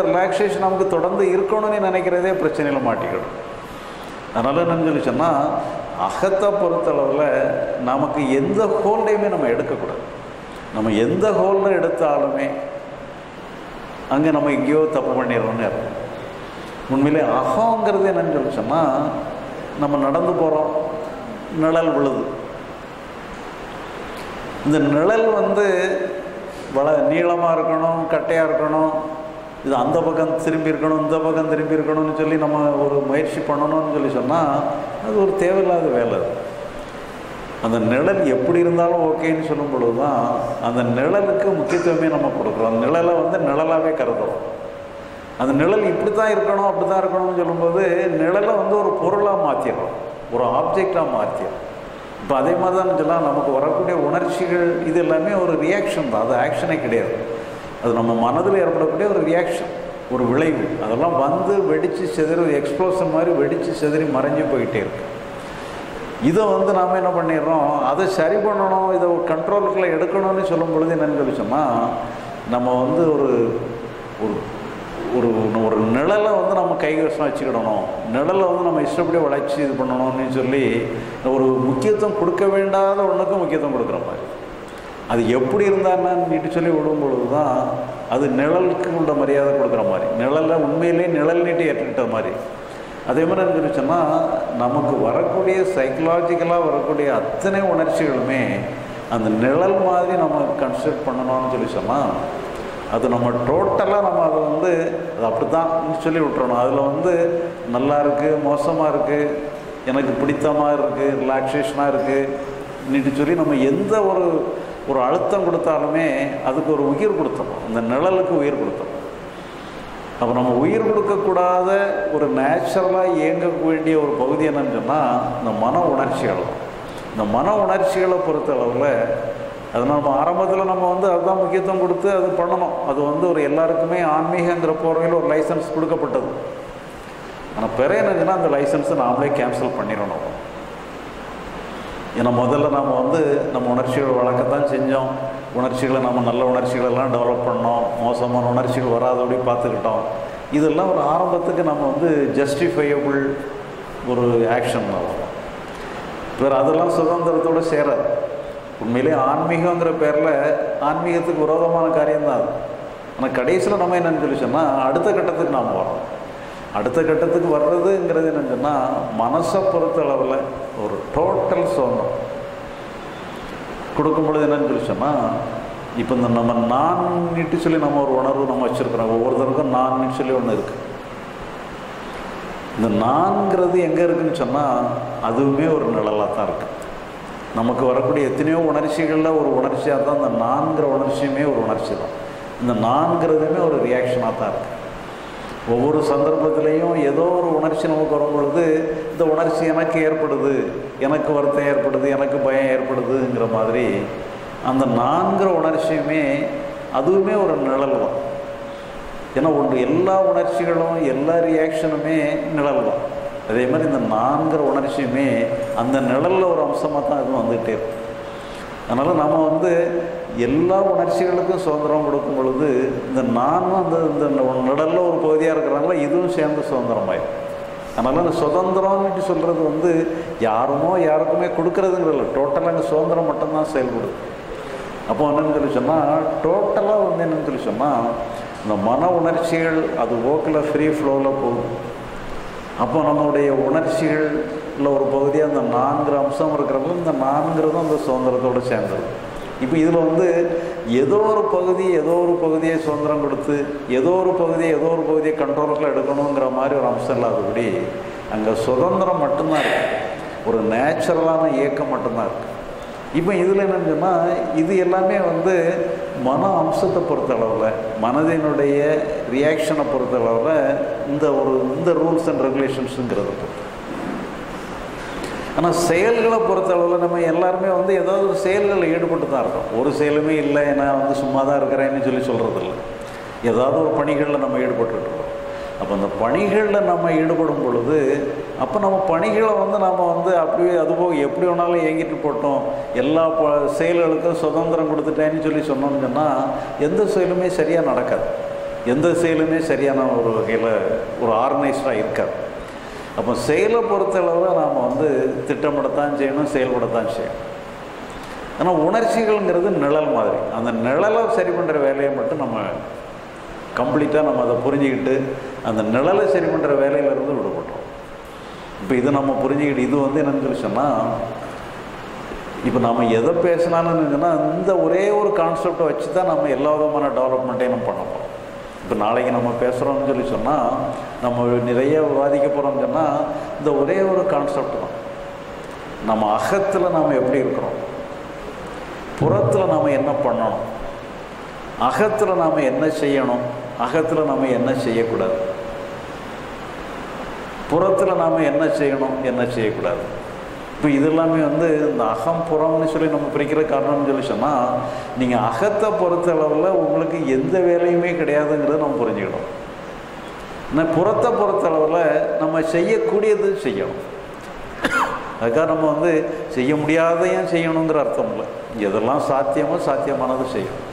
Relaxation நமக்கு தொடர்ந்து இருக்கணும்னு நினைக்கிறதே பிரச்சனையில் மாட்டிக்கிடும் அதனால் என்னன்னு சொல்லி சொன்னால் அகத்தை பொறுத்தளவில் நமக்கு எந்த ஹோல்டையுமே நம்ம எடுக்கக்கூடாது நம்ம எந்த ஹோல்டை எடுத்தாலுமே அங்கே நம்ம எங்கேயோ தப்பு பண்ணிடுறோம்னு அர்த்தம் உண்மையிலே அகங்கிறது என்னன்னு சொல்லி சொன்னால் நம்ம நடந்து போகிறோம் நிழல் விழுது இந்த நிழல் வந்து வள நீளமாக இருக்கணும் கட்டையாக இருக்கணும் இது அந்த பக்கம் திரும்பி இருக்கணும் இந்த பக்கம் திரும்பி இருக்கணும்னு சொல்லி நம்ம ஒரு முயற்சி பண்ணணும்னு சொல்லி சொன்னால் அது ஒரு தேவையில்லாத வேலை அது அந்த நிழல் எப்படி இருந்தாலும் ஓகேன்னு சொல்லும் பொழுது தான் அந்த நிழலுக்கு முக்கியத்துவமே நம்ம கொடுக்குறோம் அந்த நிழலை வந்து நிழலாகவே கருதுறோம் அந்த நிழல் இப்படி தான் இருக்கணும் அப்படி தான் இருக்கணும்னு சொல்லும்போது நிழலை வந்து ஒரு பொருளாக மாற்றிடுறோம் ஒரு ஆப்ஜெக்டாக மாற்றிடுறோம் இப்போ அதே மாதிரி தான் சொல்லலாம் நமக்கு வரக்கூடிய உணர்ச்சிகள் இது எல்லாமே ஒரு ரியாக்ஷன் தான் அது ஆக்ஷனே கிடையாது அது நம்ம மனதில் ஏற்படக்கூடிய ஒரு ரியாக்ஷன் ஒரு விளைவு அதெல்லாம் வந்து வெடித்து செதறி எக்ஸ்ப்ளோஷன் மாதிரி வெடித்து செதறி மறைஞ்சு போயிட்டே இருக்கு இதை வந்து நாம் என்ன பண்ணிடுறோம் அதை சரி பண்ணணும் இதை ஒரு கண்ட்ரோலுக்குள்ளே எடுக்கணும்னு சொல்லும் பொழுது என்னன்னு சொல்லி சொன்னால் நம்ம வந்து ஒரு ஒரு ஒரு ஒரு நிழலை வந்து நம்ம கைவசம் வச்சுக்கிடணும் நிழலை வந்து நம்ம இஷ்டப்படி வளைச்சி இது பண்ணணும்னு சொல்லி ஒரு முக்கியத்துவம் கொடுக்க வேண்டாத ஒன்றுக்கும் முக்கியத்துவம் கொடுக்குற மாதிரி அது எப்படி இருந்தான்னு நீட்டு சொல்லி விடும் பொழுது தான் அது நிழலுக்கு உள்ள மரியாதை கொடுக்குற மாதிரி நிழலை உண்மையிலே நிழல் நீட்டி ஏற்றுக்கிட்ட மாதிரி அதே மாதிரி என்ன சொல்லி சொன்னால் நமக்கு வரக்கூடிய சைக்கலாஜிக்கலாக வரக்கூடிய அத்தனை உணர்ச்சிகளுமே அந்த நிழல் மாதிரி நம்ம கன்சிடர் பண்ணணும்னு சொல்லி சொன்னால் அது நம்ம டோட்டலாக நம்ம அதை வந்து அது அப்படி தான் சொல்லி விட்டுறணும் அதில் வந்து நல்லா இருக்குது மோசமாக இருக்குது எனக்கு பிடித்தமாக இருக்குது ரிலாக்ஸேஷனாக இருக்குது நீட்டு சொல்லி நம்ம எந்த ஒரு ஒரு அழுத்தம் கொடுத்தாலுமே அதுக்கு ஒரு உயிர் கொடுத்தோம் அந்த நிழலுக்கு உயிர் கொடுத்தோம் அப்போ நம்ம உயிர் கொடுக்கக்கூடாத ஒரு நேச்சுரலாக இயங்க வேண்டிய ஒரு பகுதி என்னன்னு சொன்னால் இந்த மன உணர்ச்சிகள் தான் இந்த மன உணர்ச்சிகளை பொறுத்தளவில் அது நம்ம ஆரம்பத்தில் நம்ம வந்து அதுதான் முக்கியத்துவம் கொடுத்து அது பண்ணணும் அது வந்து ஒரு எல்லாருக்குமே ஆன்மீகங்கிற போர்வையில் ஒரு லைசன்ஸ் கொடுக்கப்பட்டது ஆனால் பிற என்னதுன்னா அந்த லைசன்ஸை நாமளே கேன்சல் பண்ணிடணும் ஏன்னா முதல்ல நாம் வந்து நம்ம உணர்ச்சிகள் வளர்க்கத்தான் செஞ்சோம் உணர்ச்சிகளை நம்ம நல்ல உணர்ச்சிகளெல்லாம் டெவலப் பண்ணோம் மோசமான உணர்ச்சிகள் வராதபடி பார்த்துக்கிட்டோம் இதெல்லாம் ஒரு ஆரம்பத்துக்கு நம்ம வந்து ஜஸ்டிஃபையபிள் ஒரு ஆக்ஷன் தான் வரும் வேறு அதெல்லாம் சுதந்திரத்தோடு சேராது உண்மையிலே ஆன்மீகங்கிற பேரில் ஆன்மீகத்துக்கு விரோதமான காரியம்தான் அது ஆனால் கடைசியில் நம்ம என்னன்னு சொல்லி சொன்னால் அடுத்த கட்டத்துக்கு நாம் வரோம் அடுத்த கட்டத்துக்கு வர்றதுங்கிறது என்னன்னு சொன்னால் மனசை பொறுத்த அளவில் ஒரு டோட்டல் சுதந்திரம் கொடுக்கும் பொழுது என்னன்னு சொல்லி சொன்னால் இப்போ இந்த நம்ம நான் நீட்டு சொல்லி நம்ம ஒரு உணர்வு நம்ம வச்சுருக்கிறோம் ஒவ்வொருத்தருக்கும் நான் சொல்லி ஒன்று இருக்குது இந்த நான்கிறது எங்கே இருக்குன்னு சொன்னால் அதுவுமே ஒரு நிழலாக தான் இருக்குது நமக்கு வரக்கூடிய எத்தனையோ உணர்ச்சிகளில் ஒரு உணர்ச்சியாக தான் இந்த நான்கிற உணர்ச்சியுமே ஒரு உணர்ச்சி தான் இந்த நான்கிறதுமே ஒரு ரியாக்ஷனாக தான் இருக்குது ஒவ்வொரு சந்தர்ப்பத்திலையும் ஏதோ ஒரு உணர்ச்சி நமக்கு வரும் பொழுது இந்த உணர்ச்சி எனக்கு ஏற்படுது எனக்கு வருத்தம் ஏற்படுது எனக்கு பயம் ஏற்படுதுங்கிற மாதிரி அந்த நான்கிற உணர்ச்சியுமே அதுவுமே ஒரு நிழல் தான் ஏன்னா ஒன்று எல்லா உணர்ச்சிகளும் எல்லா ரியாக்ஷனுமே நிழல் தான் அதே மாதிரி இந்த நான்கிற உணர்ச்சியுமே அந்த நிழலில் ஒரு அம்சமாக தான் இது வந்துகிட்டே இருக்கும் அதனால் நம்ம வந்து எல்லா உணர்ச்சிகளுக்கும் சுதந்திரம் கொடுக்கும் பொழுது இந்த நானும் அந்த இந்த நிழலில் ஒரு பகுதியாக இருக்கிறனால இதுவும் சேர்ந்து சுதந்திரமாயிடும் அதனால் அந்த சுதந்திரம்னு சொல்கிறது வந்து யாருமோ யாருக்குமே கொடுக்கறதுங்கிறதில்ல டோட்டலாக அங்கே சுதந்திரம் மட்டும்தான் செயல்படுது அப்போ என்னன்னு சொல்லி சொன்னால் டோட்டலாக வந்து என்னன்னு சொல்லி சொன்னால் இந்த மன உணர்ச்சிகள் அது ஓக்கில் ஃப்ரீ ஃப்ளோவில் போகுது அப்போ நம்மளுடைய உணர்ச்சிகளில் ஒரு பகுதியாக அந்த நான்கு அம்சம் இருக்கிறப்ப இந்த நான்கிறதும் அந்த சுதந்திரத்தோடு சேர்ந்தது இப்போ இதில் வந்து ஏதோ ஒரு பகுதி ஏதோ ஒரு பகுதியை சுதந்திரம் கொடுத்து ஏதோ ஒரு பகுதியை ஏதோ ஒரு பகுதியை கண்ட்ரோலுக்குள்ள எடுக்கணுங்கிற மாதிரி ஒரு அம்சம் இல்லாதபடி அங்கே சுதந்திரம் மட்டும்தான் இருக்குது ஒரு நேச்சுரலான இயக்கம் மட்டும்தான் இருக்குது இப்போ இதில் என்னன்னு சொன்னால் இது எல்லாமே வந்து மன அம்சத்தை பொறுத்தளவில் மனதினுடைய ரியாக்ஷனை பொறுத்தளவில் இந்த ஒரு இந்த ரூல்ஸ் அண்ட் ரெகுலேஷன்ஸுங்கிறத பொறுத்து ஆனால் செயல்களை பொறுத்தளவில் நம்ம எல்லாருமே வந்து ஏதாவது ஒரு செயல்களில் ஈடுபட்டு தான் இருக்கோம் ஒரு செயலுமே இல்லை நான் வந்து சும்மா தான் இருக்கிறேன்னு சொல்லி சொல்கிறதில்ல ஏதாவது ஒரு பணிகளில் நம்ம ஈடுபட்டுருக்கோம் அப்போ அந்த பணிகளில் நம்ம ஈடுபடும் பொழுது அப்போ நம்ம பணிகளை வந்து நம்ம வந்து அப்படியே அதுபோக எப்படி வேணாலும் இயங்கிட்டு போட்டோம் எல்லா ப செயல்களுக்கும் சுதந்திரம் கொடுத்துட்டேன்னு சொல்லி சொன்னோம்னு சொன்னால் எந்த செயலுமே சரியாக நடக்காது எந்த செயலுமே சரியான ஒரு வகையில் ஒரு ஆர்கனைஸ்டாக இருக்காது அப்போ செயலை பொறுத்தளவில் நாம் வந்து திட்டமிடத்தான் செய்யணும் செயல்படத்தான் செய்யணும் ஆனால் உணர்ச்சிகள்ங்கிறது நிழல் மாதிரி அந்த நிழலை சரி பண்ணுற வேலையை மட்டும் நம்ம கம்ப்ளீட்டாக நம்ம அதை புரிஞ்சுக்கிட்டு அந்த நிழலை சரி பண்ணுற வேலையிலேருந்து விடுபட்டோம் இப்போ இது நம்ம புரிஞ்சுக்கிட்டு இது வந்து என்னன்னு சொல்லி சொன்னால் இப்போ நம்ம எதை பேசினாலும் சொன்னால் இந்த ஒரே ஒரு கான்செப்டை வச்சு தான் நம்ம எல்லா விதமான டெவலப்மெண்ட்டையும் நம்ம பண்ண போகிறோம் இப்போ நாளைக்கு நம்ம பேசுகிறோம்னு சொல்லி சொன்னால் நம்ம நிறைய விவாதிக்க போகிறோம்னு சொன்னால் இந்த ஒரே ஒரு கான்செப்ட் தான் நம்ம அகத்தில் நாம் எப்படி இருக்கிறோம் புறத்தில் நாம் என்ன பண்ணணும் அகத்தில் நாம் என்ன செய்யணும் அகத்தில் நாம் என்ன செய்யக்கூடாது புறத்தில் நாம் என்ன செய்யணும் என்ன செய்யக்கூடாது இப்போ இது எல்லாமே வந்து இந்த அகம் புறம்னு சொல்லி நம்ம பிரிக்கிற காரணம்னு சொல்லி சொன்னால் நீங்கள் அகத்தை பொறுத்த அளவில் உங்களுக்கு எந்த வேலையுமே கிடையாதுங்கிறத நம்ம புரிஞ்சுக்கணும் ஆனால் புறத்தை பொறுத்த அளவில் நம்ம செய்யக்கூடியது செய்யணும் அதுக்காக நம்ம வந்து செய்ய முடியாதையும் செய்யணுங்கிற அர்த்தம் இல்லை எதெல்லாம் சாத்தியமோ சாத்தியமானது செய்யணும்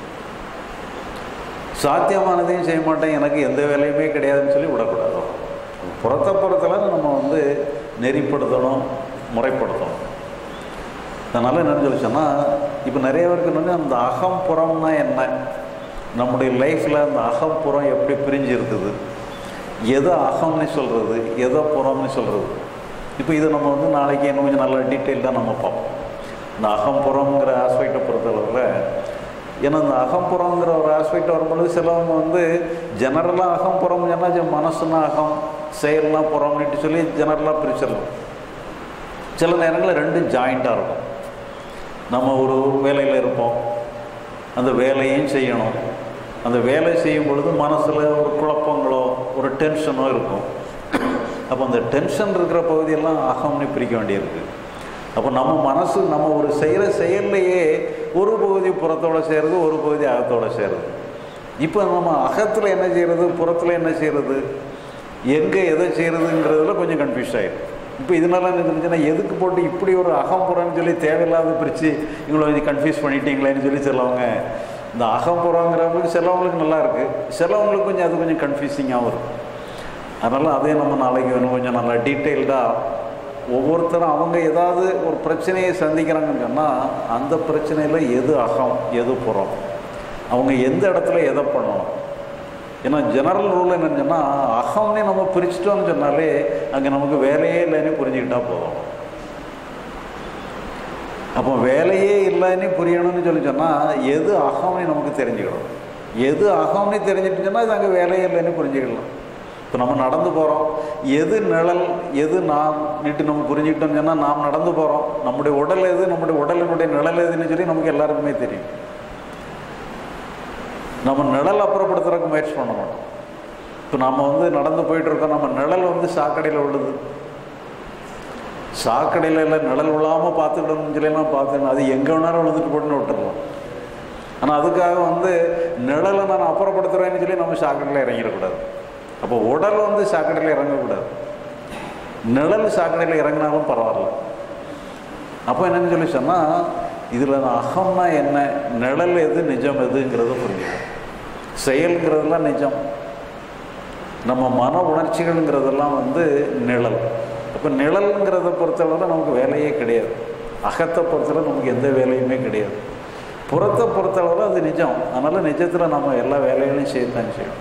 சாத்தியமானதையும் செய்ய மாட்டேன் எனக்கு எந்த வேலையுமே கிடையாதுன்னு சொல்லி விடக்கூடாது புறத்தை பொறுத்தளவு நம்ம வந்து நெறிப்படுத்தணும் முறைப்படுத்தணும் அதனால் என்னன்னு சொல்லி சொன்னால் இப்போ நிறைய பேருக்கு வந்து அந்த அகம் புறம்னா என்ன நம்முடைய லைஃப்பில் அந்த அகம் புறம் எப்படி பிரிஞ்சு இருக்குது எதை அகம்னு சொல்கிறது எதை புறம்னு சொல்கிறது இப்போ இதை நம்ம வந்து நாளைக்கு இன்னும் கொஞ்சம் நல்லா டீட்டெயில்டாக நம்ம பார்ப்போம் இந்த அகம்புறங்கிற ஆஸ்பெக்டை பொறுத்தளவில் ஏன்னா இந்த அகம்புறங்கிற ஒரு ஆஸ்பெக்ட் வரும்பொழுது சிலவங்க வந்து ஜெனரலாக அகம்புறம் சொன்னால் மனசுனா அகம் செயல்னா புறம்னுட்டு சொல்லி ஜெனரலாக பிரிச்சிடலாம் சில நேரங்களில் ரெண்டும் ஜாயிண்ட்டாக இருக்கும் நம்ம ஒரு வேலையில் இருப்போம் அந்த வேலையும் செய்யணும் அந்த வேலை செய்யும் பொழுது மனசில் ஒரு குழப்பங்களோ ஒரு டென்ஷனோ இருக்கும் அப்போ அந்த டென்ஷன் இருக்கிற பகுதியெல்லாம் அகம்னு பிரிக்க வேண்டியிருக்கு அப்போ நம்ம மனசு நம்ம ஒரு செய்கிற செயல்லையே ஒரு பகுதி புறத்தோட செய்கிறது ஒரு பகுதி அகத்தோட செய்கிறது இப்போ நம்ம அகத்தில் என்ன செய்கிறது புறத்தில் என்ன செய்கிறது எங்கே எதை செய்கிறதுங்கிறதுல கொஞ்சம் கன்ஃபியூஸ் ஆகிடும் இப்போ இதனால என்ன இருந்துச்சுன்னா எதுக்கு போட்டு இப்படி ஒரு அகம்புறம்னு சொல்லி தேவையில்லாத பிரித்து இவங்களை கொஞ்சம் கன்ஃபியூஸ் பண்ணிட்டீங்களேன்னு சொல்லி சிலவங்க இந்த அகம்புறங்கிறவங்களுக்கு சிலவங்களுக்கு நல்லா இருக்குது சிலவங்களுக்கு கொஞ்சம் அது கொஞ்சம் கன்ஃபியூசிங்காகவும் இருக்கும் அதனால் அதே நம்ம நாளைக்கு வேணும் கொஞ்சம் நல்லா டீட்டெயில்டாக ஒவ்வொருத்தரும் அவங்க ஏதாவது ஒரு பிரச்சனையை சந்திக்கிறாங்கன்னு சொன்னால் அந்த பிரச்சனையில் எது அகம் எது புறம் அவங்க எந்த இடத்துல எதை பண்ணணும் ஏன்னா ஜெனரல் ரூல் என்னன்னு சொன்னால் அகம்னே நம்ம பிரிச்சிட்டோம்னு சொன்னாலே அங்கே நமக்கு வேலையே இல்லைன்னு புரிஞ்சுக்கிட்டா போதும் அப்போ வேலையே இல்லைன்னு புரியணும்னு சொல்லி சொன்னால் எது அகம்னு நமக்கு தெரிஞ்சுக்கணும் எது அகம்னு தெரிஞ்சுட்டு சொன்னால் இது அங்கே வேலையே இல்லைன்னு புரிஞ்சுக்கலாம் இப்போ நம்ம நடந்து போகிறோம் எது நிழல் எது நாம் நீட்டு நம்ம புரிஞ்சுக்கிட்டோம்னு சொன்னால் நாம் நடந்து போகிறோம் நம்முடைய உடல் எது நம்முடைய உடலினுடைய நிழல் எதுன்னு சொல்லி நமக்கு எல்லாருக்குமே தெரியும் நம்ம நிழல் அப்புறப்படுத்துறதுக்கு முயற்சி பண்ண மாட்டோம் இப்போ நம்ம வந்து நடந்து போயிட்டுருக்கோம் நம்ம நிழல் வந்து சாக்கடையில் உள்ளது சாக்கடையில் இல்லை நிழல் விழாமல் பார்த்துக்கிடணும்னு சொல்லிலாம் பார்த்துக்கணும் அது எங்கே வேணாலும் விழுந்துட்டு போட்டுன்னு விட்டுருலாம் ஆனால் அதுக்காக வந்து நிழலை நான் அப்புறப்படுத்துகிறேன்னு சொல்லி நம்ம சாக்கடையில் இறங்கிடக்கூடாது அப்போ உடல் வந்து சாக்கடையில் இறங்கக்கூடாது நிழல் சாக்கடையில் இறங்கினாலும் பரவாயில்ல அப்போ என்னன்னு சொல்லி சொன்னால் இதில் அகம்னா என்ன நிழல் எது நிஜம் எதுங்கிறத புரிஞ்சுக்கணும் செயல்ங்கிறதெல்லாம் நிஜம் நம்ம மன உணர்ச்சிகள்ங்கிறதெல்லாம் வந்து நிழல் அப்போ நிழல்ங்கிறத பொறுத்தளவில் நமக்கு வேலையே கிடையாது அகத்தை பொறுத்தளவு நமக்கு எந்த வேலையுமே கிடையாது புறத்தை பொறுத்தளவில் அது நிஜம் அதனால் நிஜத்தில் நம்ம எல்லா வேலைகளையும் செய்யத்தான் செய்யணும்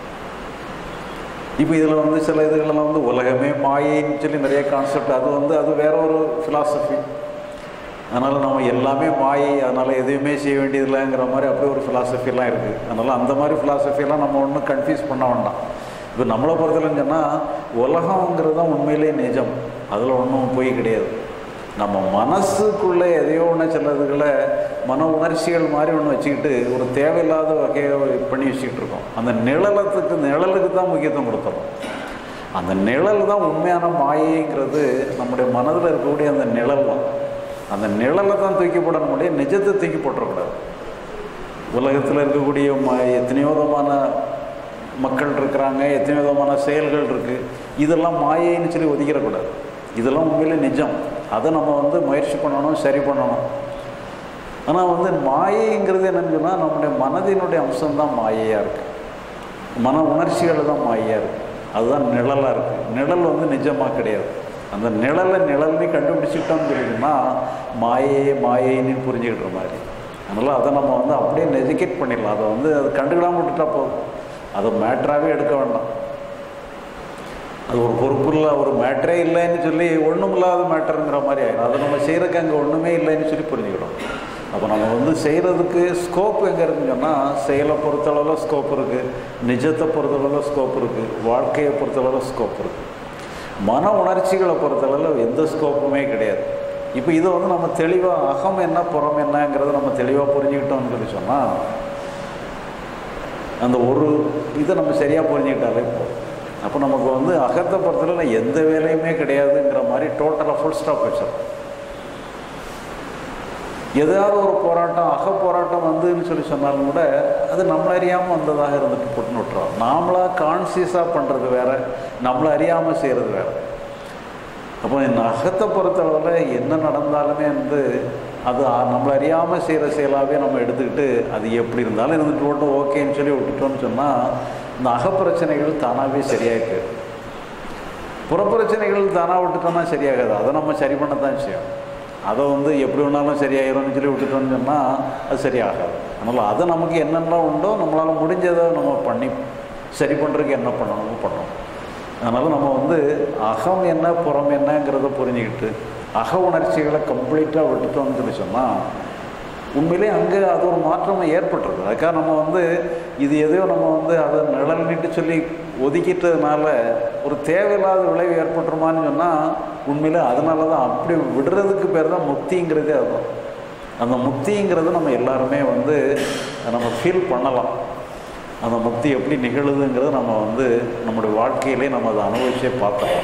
இப்போ இதில் வந்து சில இதுகளெல்லாம் வந்து உலகமே மாயைன்னு சொல்லி நிறைய கான்செப்ட் அது வந்து அது வேற ஒரு ஃபிலாசபி அதனால் நம்ம எல்லாமே மாயை அதனால் எதுவுமே செய்ய வேண்டியதில்லைங்கிற மாதிரி அப்படி ஒரு ஃபிலாசபிலாம் இருக்குது அதனால் அந்த மாதிரி ஃபிலாசபியெல்லாம் நம்ம ஒன்றும் கன்ஃபியூஸ் பண்ண வேண்டாம் இப்போ நம்மளை பொறுத்தலன்னு சொன்னால் உலகங்கிறது தான் உண்மையிலே நிஜம் அதில் ஒன்றும் போய் கிடையாது நம்ம மனசுக்குள்ளே எதையோ ஒன்று சிலதுகளை மன உணர்ச்சிகள் மாதிரி ஒன்று வச்சுக்கிட்டு ஒரு தேவையில்லாத வகையை பண்ணி வச்சுக்கிட்டு இருக்கோம் அந்த நிழலத்துக்கு நிழலுக்கு தான் முக்கியத்துவம் கொடுத்துறோம் அந்த நிழல் தான் உண்மையான மாயைங்கிறது நம்முடைய மனதில் இருக்கக்கூடிய அந்த நிழல் தான் அந்த நிழலை தான் தூக்கி போட முடிய நிஜத்தை தூக்கி போட்டுறக்கூடாது உலகத்தில் இருக்கக்கூடிய ம எத்தனையோ விதமான மக்கள் இருக்கிறாங்க எத்தனையோ விதமான செயல்கள் இருக்குது இதெல்லாம் மாயைன்னு சொல்லி ஒதுக்கிடக்கூடாது இதெல்லாம் உண்மையிலே நிஜம் அதை நம்ம வந்து முயற்சி பண்ணணும் சரி பண்ணணும் ஆனால் வந்து மாயைங்கிறது என்னன்னு சொன்னால் நம்முடைய மனதினுடைய அம்சம்தான் மாயையாக இருக்குது மன உணர்ச்சிகள் தான் மாயாக இருக்குது அதுதான் நிழலாக இருக்குது நிழல் வந்து நிஜமாக கிடையாது அந்த நிழலை நிழல்னு கண்டுபிடிச்சிட்டோம்னு சொல்லிட்டோம்னா மாயே மாயைன்னு புரிஞ்சுக்கிட்ட மாதிரி அதனால் அதை நம்ம வந்து அப்படியே நெஜிகேட் பண்ணிடலாம் அதை வந்து அது கண்டுக்கிடாம விட்டுட்டா போதும் அதை மேட்ராகவே எடுக்க வேண்டாம் அது ஒரு பொறுப்பு இல்லை ஒரு மேட்டரே இல்லைன்னு சொல்லி ஒன்றும் இல்லாத மேட்டருங்கிற மாதிரி ஆயிடும் அதை நம்ம செய்கிறதுக்கு அங்கே ஒன்றுமே இல்லைன்னு சொல்லி புரிஞ்சுக்கிடும் அப்போ நம்ம வந்து செய்கிறதுக்கு ஸ்கோப் எங்கே இருக்குன்னு சொன்னால் செயலை பொறுத்தளவில் ஸ்கோப் இருக்குது நிஜத்தை பொறுத்தளவில் ஸ்கோப் இருக்குது வாழ்க்கையை பொறுத்தளவில் ஸ்கோப் இருக்குது மன உணர்ச்சிகளை பொறுத்தளவில் எந்த ஸ்கோப்புமே கிடையாது இப்போ இதை வந்து நம்ம தெளிவாக அகம் என்ன புறம் என்னங்கிறத நம்ம தெளிவாக புரிஞ்சுக்கிட்டோம்னு சொல்லி சொன்னால் அந்த ஒரு இதை நம்ம சரியாக புரிஞ்சுக்கிட்டாலே போதும் அப்போ நமக்கு வந்து அகத்தை பொறுத்தளவில் எந்த வேலையுமே கிடையாதுங்கிற மாதிரி டோட்டலாக ஃபுல் ஸ்டாப் வச்சிடும் ஏதாவது ஒரு போராட்டம் அக போராட்டம் வந்துன்னு சொல்லி சொன்னாலும் கூட அது நம்மளை அறியாமல் வந்ததாக இருந்துட்டு போட்டுன்னு விட்டுறோம் நாமளாக கான்சியஸாக பண்ணுறது வேற நம்மளை அறியாமல் செய்கிறது வேற அப்போ இந்த அகத்தை பொறுத்தளவில் என்ன நடந்தாலுமே வந்து அது நம்மளை அறியாமல் செய்கிற செயலாகவே நம்ம எடுத்துக்கிட்டு அது எப்படி இருந்தாலும் இருந்துட்டு போட்டு ஓகேன்னு சொல்லி விட்டுட்டோம்னு சொன்னால் இந்த அகப்பிரச்சனைகள் தானாகவே சரியாக போயிடும் புறப்பிரச்சனைகள் தானாக விட்டுட்டோம்னா சரியாகாது அதை நம்ம சரி பண்ண தான் செய்யணும் அதை வந்து எப்படி வேணாலும் சரியாயிரும்னு சொல்லி விட்டுட்டோம்னு சொன்னால் அது சரியாகாது அதனால் அதை நமக்கு என்னெல்லாம் உண்டோ நம்மளால் முடிஞ்சதை நம்ம பண்ணி சரி பண்ணுறதுக்கு என்ன பண்ணணுமோ பண்ணணும் அதனால் நம்ம வந்து அகம் என்ன புறம் என்னங்கிறத புரிஞ்சுக்கிட்டு அக உணர்ச்சிகளை கம்ப்ளீட்டாக விட்டுட்டோம்னு சொல்லி சொன்னால் உண்மையிலே அங்கே அது ஒரு மாற்றம் ஏற்பட்டுருது அதுக்காக நம்ம வந்து இது எதையோ நம்ம வந்து அதை நிழல்னிட்டு சொல்லி ஒதுக்கிட்டதுனால ஒரு தேவையில்லாத விளைவு ஏற்பட்டுருமான்னு சொன்னால் உண்மையிலே அதனால தான் அப்படி விடுறதுக்கு பேர் தான் முக்திங்கிறதே அதுதான் அந்த முக்திங்கிறது நம்ம எல்லாருமே வந்து நம்ம ஃபீல் பண்ணலாம் அந்த முக்தி எப்படி நிகழுதுங்கிறது நம்ம வந்து நம்முடைய வாழ்க்கையிலே நம்ம அதை அனுபவிச்சே பார்த்தோம்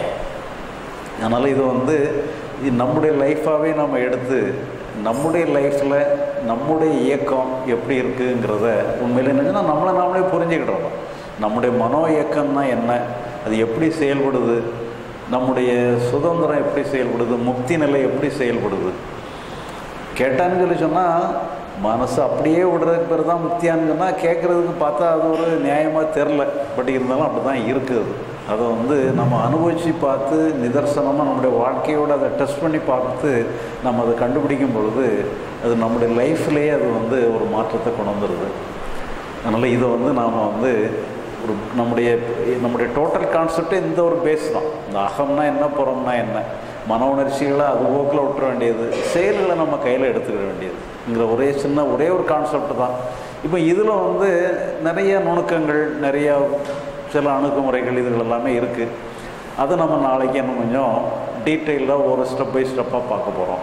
அதனால் இது வந்து இது நம்முடைய லைஃபாகவே நம்ம எடுத்து நம்முடைய லைஃப்பில் நம்முடைய இயக்கம் எப்படி இருக்குங்கிறத உண்மையில் என்னச்சுன்னா நம்மளை நாமளே புரிஞ்சுக்கிட்டோம் நம்முடைய மனோ இயக்கம்னா என்ன அது எப்படி செயல்படுது நம்முடைய சுதந்திரம் எப்படி செயல்படுது முக்தி நிலை எப்படி செயல்படுது கேட்டான்னு சொல்லி சொன்னால் மனசு அப்படியே விடுறதுக்கு பேர் தான் முக்தியான்னு சொன்னால் கேட்குறதுக்கு பார்த்தா அது ஒரு நியாயமாக தெரில பட் இருந்தாலும் அப்படி தான் இருக்குது அதை வந்து நம்ம அனுபவித்து பார்த்து நிதர்சனமாக நம்முடைய வாழ்க்கையோடு அதை டெஸ்ட் பண்ணி பார்த்து நம்ம அதை கண்டுபிடிக்கும் பொழுது அது நம்முடைய லைஃப்லேயே அது வந்து ஒரு மாற்றத்தை கொண்டு வந்துடுது அதனால் இதை வந்து நாம் வந்து ஒரு நம்முடைய நம்முடைய டோட்டல் கான்செப்டே இந்த ஒரு பேஸ் தான் இந்த அகம்னா என்ன புறம்னா என்ன மன உணர்ச்சிகளை அது போக்கில் விட்டுற வேண்டியது செயல்களை நம்ம கையில் எடுத்துக்கிட வேண்டியதுங்கிற ஒரே சின்ன ஒரே ஒரு கான்செப்ட் தான் இப்போ இதில் வந்து நிறைய நுணுக்கங்கள் நிறைய சில அணுகுமுறைகள் இதுகள் எல்லாமே இருக்குது அதை நம்ம நாளைக்கு இன்னும் கொஞ்சம் டீட்டெயிலாக ஒரு ஸ்டெப் பை ஸ்டெப்பாக பார்க்க போகிறோம்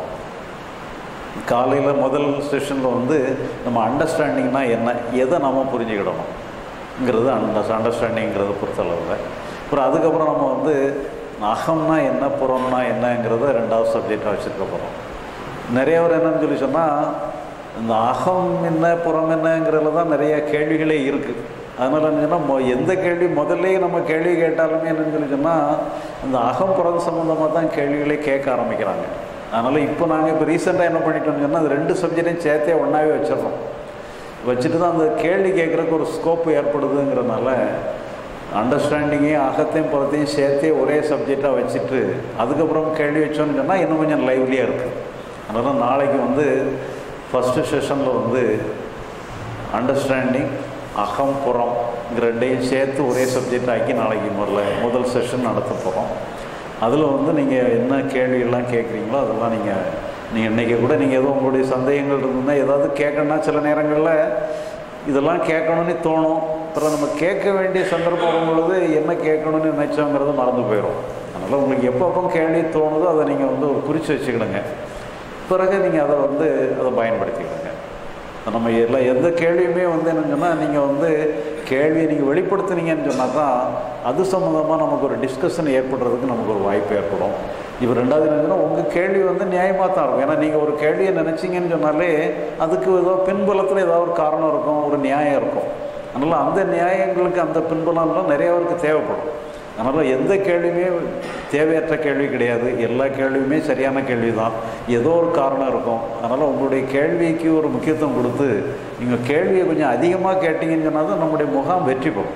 காலையில் முதல் செஷனில் வந்து நம்ம அண்டர்ஸ்டாண்டிங்னா என்ன எதை நம்ம புரிஞ்சுக்கிடணுங்கிறது அண்டர் அண்டர்ஸ்டாண்டிங்கிறத பொறுத்தளவில் அப்புறம் அதுக்கப்புறம் நம்ம வந்து அகம்னா என்ன புறம்னா என்னங்கிறத ரெண்டாவது சப்ஜெக்டாக வச்சுருக்க போகிறோம் நிறைய பேர் என்னன்னு சொல்லி சொன்னால் இந்த அகம் என்ன புறம் என்னங்கிறதுல தான் நிறைய கேள்விகளே இருக்குது அதனால் என்னன்னா மொ எந்த கேள்வி முதல்ல நம்ம கேள்வி கேட்டாலுமே என்னன்னு சொல்லி சொன்னால் இந்த அகம் புறம் சம்மந்தமாக தான் கேள்விகளே கேட்க ஆரம்பிக்கிறாங்க அதனால் இப்போ நாங்கள் இப்போ ரீசெண்டாக என்ன பண்ணிட்டோம்னு சொன்னால் அது ரெண்டு சப்ஜெக்டையும் சேர்த்தே ஒன்றாவே வச்சிடறோம் வச்சுட்டு தான் அந்த கேள்வி கேட்குறதுக்கு ஒரு ஸ்கோப் ஏற்படுதுங்கிறனால அண்டர்ஸ்டாண்டிங்கையும் அகத்தையும் புறத்தையும் சேர்த்தே ஒரே சப்ஜெக்டாக வச்சுட்டு அதுக்கப்புறம் கேள்வி வச்சோன்னு சொன்னால் இன்னும் கொஞ்சம் லைவ்லியாக இருக்குது அதனால் நாளைக்கு வந்து ஃபஸ்ட்டு செஷனில் வந்து அண்டர்ஸ்டாண்டிங் அகம் புறம் இது ரெண்டையும் சேர்த்து ஒரே சப்ஜெக்ட் ஆக்கி நாளைக்கு முதல்ல முதல் செஷன் நடத்த போகிறோம் அதில் வந்து நீங்கள் என்ன கேள்வியெல்லாம் கேட்குறீங்களோ அதெல்லாம் நீங்கள் நீங்கள் இன்றைக்கி கூட நீங்கள் ஏதோ உங்களுடைய சந்தேகங்கள் இருந்ததுன்னா ஏதாவது கேட்கணும்னா சில நேரங்களில் இதெல்லாம் கேட்கணும்னு தோணும் அப்புறம் நம்ம கேட்க வேண்டிய சந்தர்ப்பம் வரும்பொழுது என்ன கேட்கணும்னு நினச்சோங்கிறது மறந்து போயிடும் அதனால் உங்களுக்கு எப்போ எப்போ கேள்வி தோணுதோ அதை நீங்கள் வந்து ஒரு குறித்து வச்சுக்கிடுங்க பிறகு நீங்கள் அதை வந்து அதை பயன்படுத்திக்கிடுங்க நம்ம எல்லாம் எந்த கேள்வியுமே வந்து என்னன்னு சொன்னால் நீங்கள் வந்து கேள்வியை நீங்கள் வெளிப்படுத்துனீங்கன்னு சொன்னால் தான் அது சம்மந்தமாக நமக்கு ஒரு டிஸ்கஷன் ஏற்படுறதுக்கு நமக்கு ஒரு வாய்ப்பு ஏற்படும் இப்போ ரெண்டாவது என்னன்னா உங்கள் கேள்வி வந்து நியாயமாக தான் இருக்கும் ஏன்னா நீங்கள் ஒரு கேள்வியை நினச்சிங்கன்னு சொன்னாலே அதுக்கு ஏதோ பின்புலத்தில் ஏதாவது ஒரு காரணம் இருக்கும் ஒரு நியாயம் இருக்கும் அதனால் அந்த நியாயங்களுக்கு அந்த பின்புலம்லாம் நிறைய பேருக்கு தேவைப்படும் அதனால் எந்த கேள்வியுமே தேவையற்ற கேள்வி கிடையாது எல்லா கேள்வியுமே சரியான கேள்வி தான் ஏதோ ஒரு காரணம் இருக்கும் அதனால் உங்களுடைய கேள்விக்கு ஒரு முக்கியத்துவம் கொடுத்து நீங்கள் கேள்வியை கொஞ்சம் அதிகமாக கேட்டீங்கன்னு சொன்னால் தான் நம்முடைய முகாம் வெற்றி பெறும்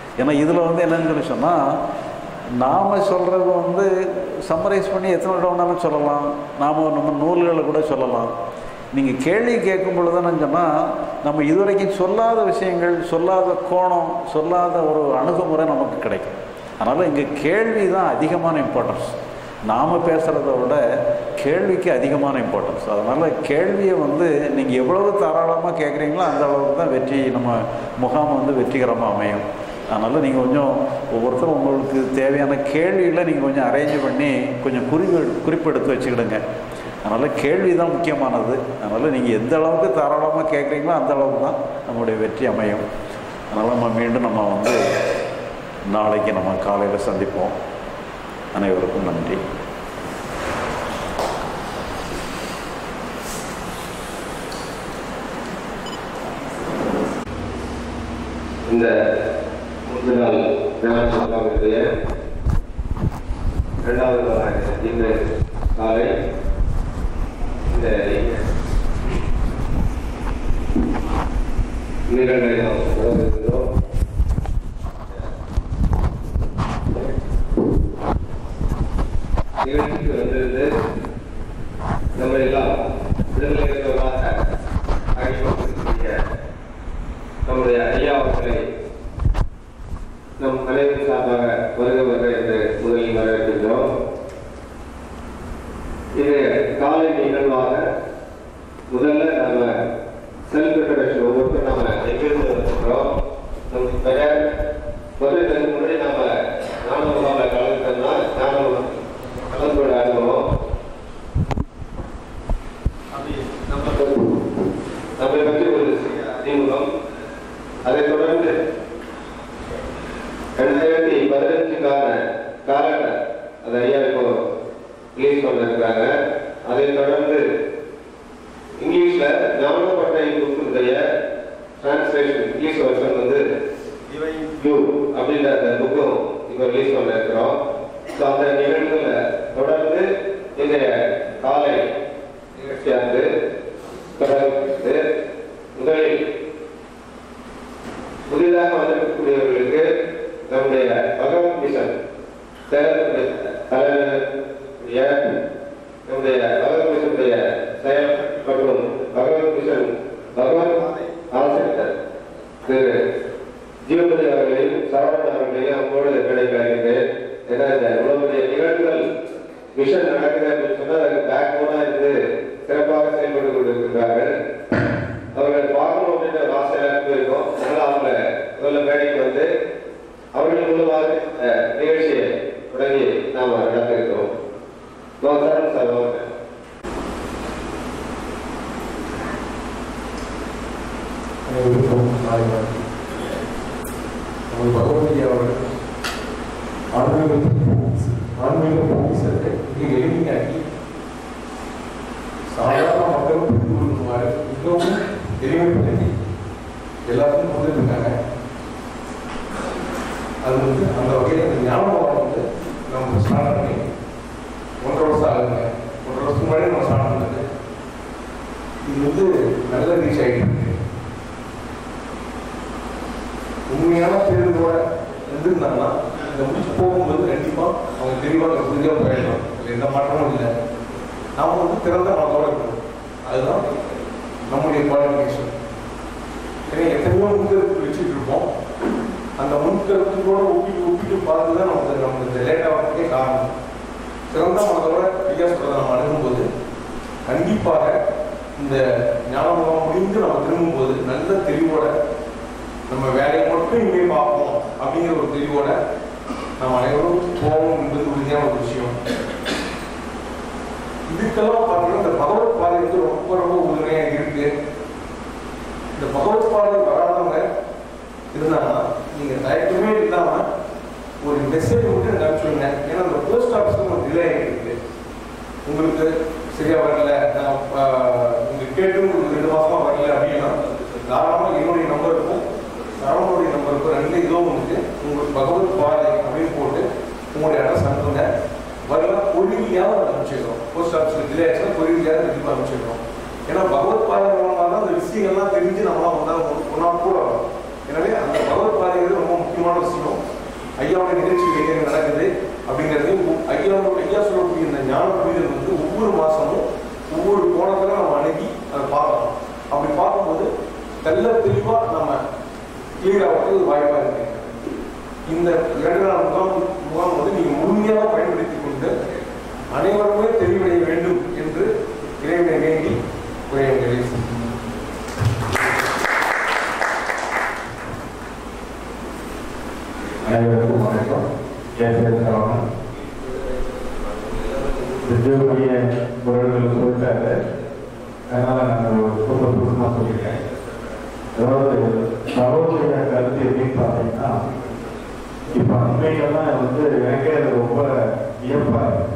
ஏன்னா இதில் வந்து என்னன்னு சொல்லி சொன்னால் நாம் சொல்கிறது வந்து சம்மரைஸ் பண்ணி எத்தனை இடம் வேணாலும் சொல்லலாம் நாம் நம்ம நூல்களை கூட சொல்லலாம் நீங்கள் கேள்வி கேட்கும் பொழுதுன்னு சொன்னால் நம்ம இதுவரைக்கும் சொல்லாத விஷயங்கள் சொல்லாத கோணம் சொல்லாத ஒரு அணுகுமுறை நமக்கு கிடைக்கும் அதனால் இங்கே கேள்வி தான் அதிகமான இம்பார்ட்டன்ஸ் நாம் பேசுகிறத விட கேள்விக்கு அதிகமான இம்பார்ட்டன்ஸ் அதனால் கேள்வியை வந்து நீங்கள் எவ்வளவு தாராளமாக கேட்குறீங்களோ அந்த அளவுக்கு தான் வெற்றி நம்ம முகாம் வந்து வெற்றிகரமாக அமையும் அதனால் நீங்கள் கொஞ்சம் ஒவ்வொருத்தரும் உங்களுக்கு தேவையான கேள்விகளை நீங்கள் கொஞ்சம் அரேஞ்ச் பண்ணி கொஞ்சம் குறிப்பு குறிப்பெடுத்து வச்சுக்கிடுங்க அதனால் கேள்வி தான் முக்கியமானது அதனால் நீங்கள் எந்த அளவுக்கு தாராளமாக கேட்குறீங்களோ அந்த அளவுக்கு தான் நம்முடைய வெற்றி அமையும் அதனால் நம்ம மீண்டும் நம்ம வந்து நாளைக்கு நம்ம காலையில் சந்திப்போம் அனைவருக்கும் நன்றி இந்த முந்தின நாள் ஞானசபாவுடைய இரண்டாவது நாளாக இன்று காலை இந்த நிகழ்வை நாம் தொடர்கிறோம் நிகழ்ச்சிக்கு வந்திருந்து நம்ம எல்லாம் விடுதலைகளாக அறிமுகப்படுத்திய நம்முடைய ஐயா அவர்களை நம் அனைவரும் சார்பாக வருக வருக என்று முதலில் வரவேற்கின்றோம் இது காலை நிகழ்வாக முதல்ல நாம செல்ஃப் இன்ட்ரடக்ஷன் ஒவ்வொருத்தரும் நாம எங்கிருந்து வந்திருக்கிறோம் நம் பெயர் வருவதற்கு முன்னாடி நாம ஞானமுகாமில் கலந்துட்டோம்னா ஞானம் கலந்தோட அனுபவம் நம்மை பற்றி ஒரு சிறிய அறிமுகம் அதைத் தொடர்ந்து ரெண்டாயிரத்தி பதினஞ்சுக்கான காலண்டர் அது ஐயா இப்போ ரிலீஸ் பண்ணிருக்காங்க அதைத் தொடர்ந்து இங்கிலீஷ்ல ஞானப்பட்டை புக்குடைய டிரான்ஸ்லேஷன் இங்கிலீஷ் வெர்ஷன் வந்து யூ அப்படின்ற அந்த புக்கும் இப்போ ரிலீஸ் பண்ணிருக்கிறோம் ஸோ அந்த நிகழ்வுகளை தொடர்ந்து இன்றைய காலை நிகழ்ச்சியானது தொடர்ந்து முதலில் புதிதாக வந்திருக்கக்கூடியவர்களுக்கு நம்முடைய பகவத் மிஷன் தலைவருடைய நம்முடைய பகவத் மிஷனுடைய செயல் மற்றும் பகவத் மிஷன் பகவத் ஆசிரியர் திரு ஜீவபதி அவர்களையும் சரவணன் அவர்களையும் அங்கோடு கிடைக்கிறேன் ஏன்னா இந்த உங்களுடைய நிகழ்வுகள் மிஷன் நடக்குது அப்படின்னு சொன்னால் அதுக்கு பேக் போனா இருந்து சிறப்பாக செயல்பட்டு கொண்டிருக்கிறார்கள் அவர்கள் பார்க்கணும் அப்படின்ற ஒரு ஆசை எல்லாருக்கும் இருக்கும் அதனால அவங்க முதல்ல மேடைக்கு வந்து அவர்கள் மூலமாக இந்த நிகழ்ச்சியை தொடங்கி நாம் நடத்திருக்கிறோம் சரண் சார் அவங்க அனைவருக்கும் காலை வணக்கம் நமது பகவதி அவர்கள் ஆன்மீக ஆன்மீக போலீசத்தை மிக எளிமையாக்கி சாதாரண மக்கள் புரிந்து கொள்ளுமாறு மிகவும் எளிமைப்படுத்தி எல்லாருக்கும் கொடுத்துருக்காங்க அது வந்து அந்த வகையில் அந்த ஞாபகம் வந்து நம்ம ஸ்டார்ட் பண்ணி ஒன்றரை வருஷம் ஆகுங்க ஒன்றரை வருஷத்துக்கு முன்னாடி நம்ம ஸ்டார்ட் பண்ணது இது வந்து நல்ல ரீச் ஆகிட்டு இருக்கு உண்மையான தேர்தலோட இருந்திருந்தாங்கன்னா இந்த முடிச்சு போகும்போது கண்டிப்பா அவங்க தெளிவாக புரிஞ்சாக போயிடலாம் இதுல எந்த மாற்றமும் இல்லை நாம வந்து திறந்த மனதோட இருக்கணும் அதுதான் நம்முடைய குவாலிஃபிகேஷன் ஏன்னா எத்தனையோ முன்கருத்து வச்சுட்டு இருப்போம் அந்த முன்கருத்துகளோட ஒப்பிட்டு ஒப்பிட்டு பார்த்து தான் நமக்கு நமக்கு இந்த லேட் ஆகிறதுக்கே காரணம் திறந்த மனதோட ஐயா சொல்றதை நம்ம அணுகும்போது கண்டிப்பாக இந்த ஞாபகம் முடிந்து நம்ம திரும்பும்போது நல்ல தெளிவோட நம்ம வேலையை மட்டும் இங்கே பார்ப்போம் அப்படிங்கிற ஒரு தெளிவோட நம்ம அனைவரும் போவோம் என்பது உறுதியான ஒரு விஷயம் இதுக்கெல்லாம் பார்த்தீங்கன்னா இந்த பகவத் பாதை வந்து ரொம்ப ரொம்ப உறுதுணையா இருக்கு இந்த பகவத் பாதை வராதவங்க இருந்தாங்கன்னா நீங்க தயக்கமே இல்லாம ஒரு மெசேஜ் மட்டும் எனக்கு அனுப்பிச்சுடுங்க ஏன்னா அந்த போஸ்ட் ஆஃபீஸ்ல ஒரு டிலே ஆகிட்டு இருக்கு உங்களுக்கு சரியா வரல நான் ஆஹ், உங்களுக்கு கேட்டு உங்களுக்கு ரெண்டு மாசமா வரல அப்படின்னா தாராளமா என்னுடைய நம்பருக்கும் சரவணுடைய நம்பருக்கும் ரெண்டு இதுவும் வந்துட்டு உங்களுக்கு பகவத் பாதை அப்படின்னு போட்டு உங்களுடைய அட்ரஸ் அனுப்புங்க வரல பொறிவியாக அனுப்பிச்சிடுறோம் போஸ்ட் ஆஃபீஸ்ல டிலே ஆச்சுன்னா பொறிவியாக திரும்ப அனுப்பிச்சிடுறோம் ஏன்னா பகவத் பாதை மூலமாக தான் அந்த விஷயங்கள்லாம் தெரிஞ்சு நம்மளாம் ஒன்றா ஒன்றா கூட வரும் எனவே அந்த பகவத் பாதைங்கிறது ரொம்ப முக்கியம் முக்கியமான விஷயம் ஐயாவுடைய நிகழ்ச்சிகள் எங்க நடக்குது அப்படிங்கிறதையும் ஒ- ஐயாவோட ஐயா சொல்லக்கூடிய இந்த ஞான புரிதல் வந்து ஒவ்வொரு மாசமும் ஒவ்வொரு கோணத்துல நம்ம அணுகி அதை பார்க்கலாம் அப்படி பார்க்கும்போது தெள்ள தெளிவா நம்ம கிளியர் ஆகிறது ஒரு வாய்ப்பா இருக்கு இந்த இரண்டு நாள் முகாம் முகாம் வந்து நீங்க முழுமையாக பயன்படுத்திக் கொண்டு அனைவருமே தெளிவடைய வேண்டும் என்று இறைவனை வேண்டி உரையை நிறைவு செய்கிறேன். அனைவருக்கும் வணக்கம் என் பேர் சரவணன் விஜயபுரிய குரல்கள் சொல்லிட்டாரு அதனால நான் ஒரு ரொம்ப சுருக்கமாக சொல்லியிருக்கேன் அதாவது சகோதரிய கருத்து எப்படின்னு பார்த்தீங்கன்னா இப்போ அண்மைகள்லாம் வந்து எனக்கே அது ரொம்ப வியப்பா இருக்கு.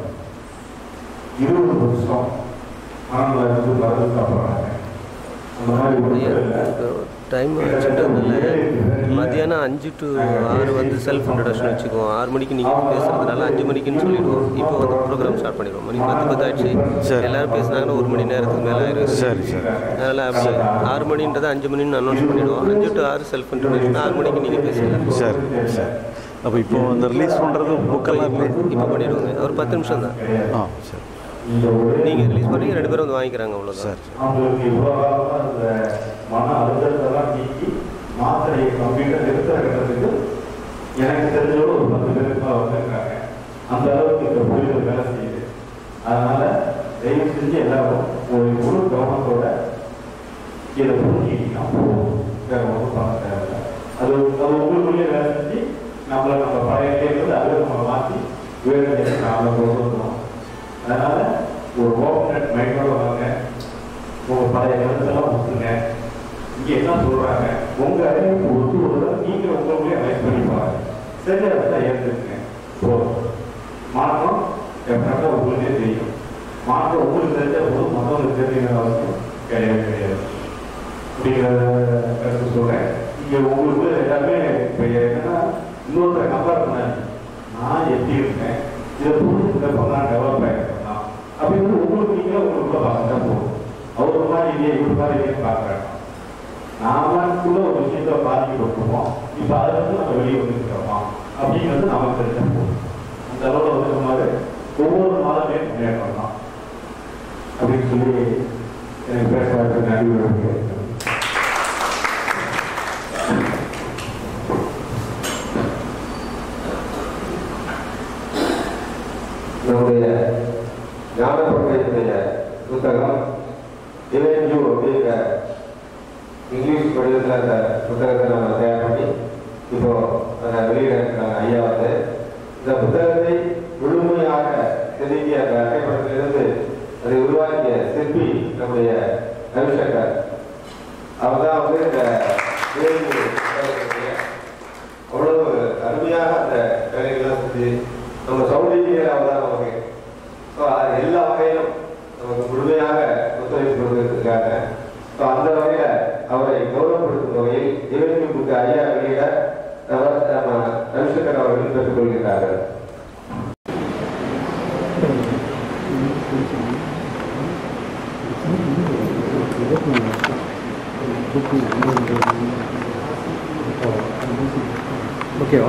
இருபது வருஷம் ஆண்களை இருந்து மருந்து சாப்பிட்றாங்க அந்த மாதிரி ஒன்றும் இல்லை டைம் வச்சுட்டதுனால மத்தியானம் அஞ்சு டு ஆறு வந்து செல்ஃப் இன்ட்ரடக்ஷன் வச்சுக்குவோம் ஆறு மணிக்கு நீங்கள் பேசுறதுனால அஞ்சு மணிக்குன்னு சொல்லிடுவோம் இப்போ வந்து ப்ரோக்ராம் ஸ்டார்ட் பண்ணிடுவோம் மணி பத்து பத்து ஆயிடுச்சு சரி. எல்லாரும் பேசுனாங்கன்னா ஒரு மணி நேரத்துக்கு மேலே ஆயிரும் சரி சரி அதனால் அப்படி ஆறு மணின்றதை அஞ்சு மணின்னு அனௌன்ஸ் பண்ணிடுவோம் அஞ்சு டு ஆறு செல்ஃப் இன்ட்ரடக்ஷன் ஆறு மணிக்கு நீங்கள் பேசுங்க சரி சரி அப்போ இப்போ அந்த ரிலீஸ் பண்ணுறது புக்கெல்லாம் இல்லை இப்போ பண்ணிடுவோங்க ஒரு பத்து நிமிஷம் தான் ஆ சரி நீங்கள் ரிலீஸ் பண்ணி ரெண்டு பேரும் வந்து வாங்கிக்கிறாங்க அவ்வளோதான் சரி அவங்களுக்கு இவ்வளோ காலமாக அந்த மன அழுத்தத்தெல்லாம் நீக்கி மாத்திரையை கம்ப்யூட்டர் நிறுத்த வைக்கிறதுக்கு எனக்கு தெரிஞ்சவங்க ஒரு பத்து பேருக்கு மேலே வந்திருக்காங்க அந்த அளவுக்கு இந்த புரிதல் வேலை செய்யுது அதனால தயவு செஞ்சு எல்லாரும் ஒரு முழு கவனத்தோட இதை புரிஞ்சுக்கிட்டீங்கன்னா போதும் வேற ஒன்றும் பண்ண தேவையில்லை அது அது உங்களுக்குள்ளேயே வேலை செஞ்சு நம்மளை நம்ம பழைய இருந்து அதை நம்ம மாற்றி வேறு நாம கொண்டு வந்துடும் அதனால ஒரு ஓப்பனட் மைண்டோட வாங்க உங்க பழைய கருத்தெல்லாம் விட்டுருங்க இங்க என்ன சொல்றாங்க உங்க அறிவுக்கு ஒத்து வருதா நீங்க உங்களுக்குள்ளே அலைஸ் பண்ணி பாருங்க சரியா இருந்தா ஏற்றுக்குங்க போதும் மாற்றம் எப்படின்னா உங்களுக்கே தெரியும் மாற்றம் உங்களுக்கு தெரிஞ்ச போது மற்றவங்களுக்கு தெரியுங்கிற அவசியம் கிடையவே கிடையாது அப்படிங்கிற கருத்து சொல்றேன் இங்க உங்களுக்கு எல்லாமே இப்ப என்னன்னா இன்னொருத்தரை கம்பேர் பண்ணாங்க நான் எப்படி இருக்கேன் இதை புரிஞ்சுக்கிறப்ப நான் டெவலப் ஆகிருக்கேன் அப்படின்னு உங்களுக்கு நீங்களே உங்களுக்குள்ள பார்த்துட்டா போதும் அவர் மாதிரி இல்லையே இவர் மாதிரி இல்லையே பார்க்குறேன் நாமக்குள்ள ஒரு விஷயத்துல பாதிக்கப்பட்டிருக்கோம் இப்ப அதுல இருந்து நம்ம வெளியே வந்துருக்கிறோமா அப்படிங்கிறது நமக்கு தெரிஞ்ச போதும் அந்த அளவுல வந்துருக்க மாதிரி ஒவ்வொரு மாதமே முன்னேற்றம் தான் அப்படின்னு சொல்லி எனக்கு பேச வாய்ப்பு நன்றி நம்முடைய ஞானப்படையுடைய புத்தகம் இளையஞ்சு அப்படிங்கிற இங்கிலீஷ் வடிவத்தில் அந்த புத்தகத்தை நம்ம தயார் பண்ணி இப்போ அதை வெளியிட இருக்கிறாங்க ஐயா வந்து இந்த புத்தகத்தை முழுமையாக செதுக்கிய அந்த அட்டைப்படத்திலிருந்து அதை உருவாக்கிய சிற்பி நம்முடைய ரவிசங்கர் அவர் தான் வந்து இந்த இளையஞ்சு புத்தகத்தினுடைய அவ்வளவு அருமையாக அந்த வேலைகள்லாம் செஞ்சு நம்ம சௌண்டியர் அவர் தான் நமக்கு ஸோ எல்லா வகையிலும் நமக்கு முழுமையாக ஒத்துழைப்பு கொடுத்திருக்காங்க ஸோ அந்த வகையில் அவரை கௌரவப்படுத்தும் வகையில் இவருக்கு புக்கு ஐயா வெளியிட அவர் நம்ம ரவிசங்கர் அவர்கள் பெற்றுக் கொள்கிறார்கள் ஓகேவா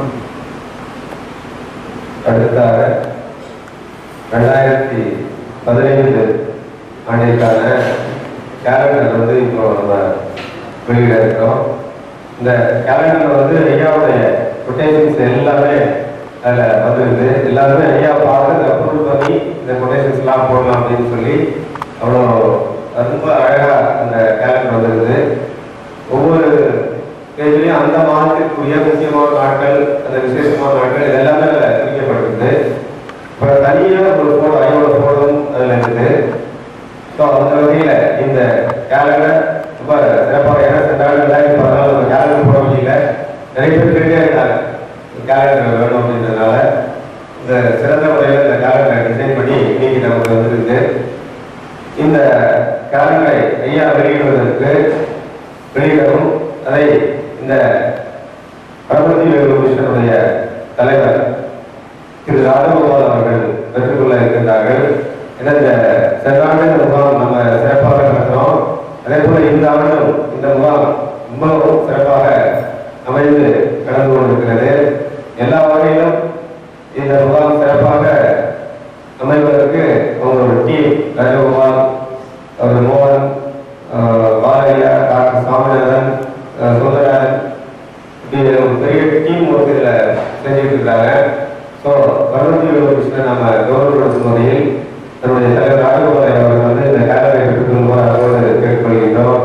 அடுத்ததாக ரெண்டாயிரத்தி பதினைந்து ஆண்டிற்கான கேலண்டர் வந்து இப்போ நம்ம வெளியிட இருக்கோம் இந்த கேலண்டர் வந்து ஐயாவுடைய கொட்டேஷன்ஸ் எல்லாமே அதில் வந்துருது எல்லாருமே ஐயா பார்த்து அதை அப்ரூவ் பண்ணி இந்த கொட்டேஷன்ஸ்லாம் போடலாம் அப்படின்னு சொல்லி அவ்வளோ ரொம்ப அழகாக அந்த கேலண்டர் வந்துருது ஒவ்வொரு பேஜ்லையும் அந்த மாதத்திற்குரிய முக்கியமான நாட்கள் அந்த விசேஷமான நாட்கள் இது எல்லாமே அதில் குறிக்கப்பட்டிருக்கு இப்போ தனியாக ஒரு போடோ ஐயோட போடும் அதில் இருக்குது ஸோ அந்த வகையில் இந்த கேலண்டர் ரொம்ப சிறப்பாக ஏன்னா சென்றாலும் ரெண்டாயிரத்தி பதினாலு நம்ம கேலண்டர் போட முடியல நிறைய பேர் கேட்டே இருந்தாங்க கேலண்டர் வேணும் அப்படின்றதுனால இந்த சிறந்த முறையில் இந்த கேலண்டரை டிசைன் பண்ணி இன்னைக்கு நமக்கு வந்துருக்கு இந்த கேலண்டரை ஐயா வெளியிடுவதற்கு வெளியிடவும் அதை இந்த பரமத்தி ரெவல்யூஷனுடைய தலைவர் திரு ராஜகோபால் அவர்கள் பெற்றுக்கொள்ள இருக்கின்றார்கள் ஏன்னா இந்த சென்ற ஆண்டு இந்த முகாம் நம்ம சிறப்பாக நடத்துகிறோம் அதே போல இந்த ஆண்டும் இந்த முகாம் ரொம்பவும் சிறப்பாக அமைந்து கடந்து கொண்டிருக்கிறது எல்லா வகையிலும் இந்த முகாம் சிறப்பாக அமைவதற்கு அவங்களோட டீம் ராஜகோபால் அவர் மோகன் ஆஹ் பாலையா டாக்டர் சாமிநாதன் ஆஹ் சுந்தரன் இப்படி ஒரு பெரிய டீம் ஒர்க் இதில் செஞ்சுட்டு இருக்காங்க ஸோ கருணாநிதி கிருஷ்ணன் நம்ம கௌரவப்படுத்தும் வகையில் தன்னுடைய தலைவர் ராஜகோபாலை அவர்கள் வந்து இந்த கேலரை பெற்றுக்கொள்ளுமாறு அவரோடு கேட்டுக்கொள்கின்றோம்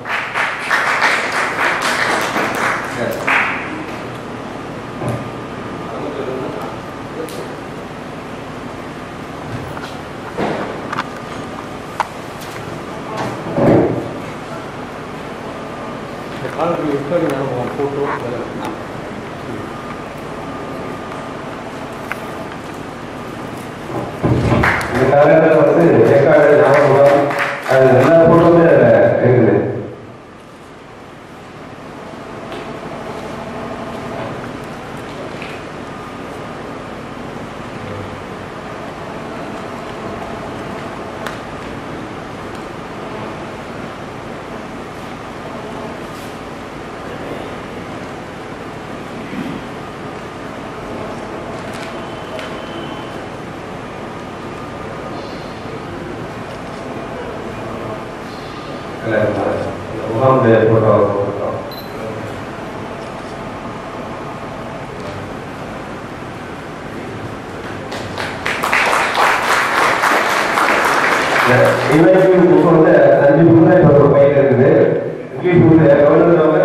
இந்த காலத்தில் வந்து ஏற்காடு ஞாபகம் அது எல்லா போட்டோமே அதில் இருக்குது இல்லை இந்த முகாமுடைய போட்டோ போட்டோம் இங்கிலீஷ் புக் வந்து அஞ்சு புக் தான் இப்போ ஒரு பையன் இருக்குது இங்கிலீஷ் புக் கவர்மெண்ட்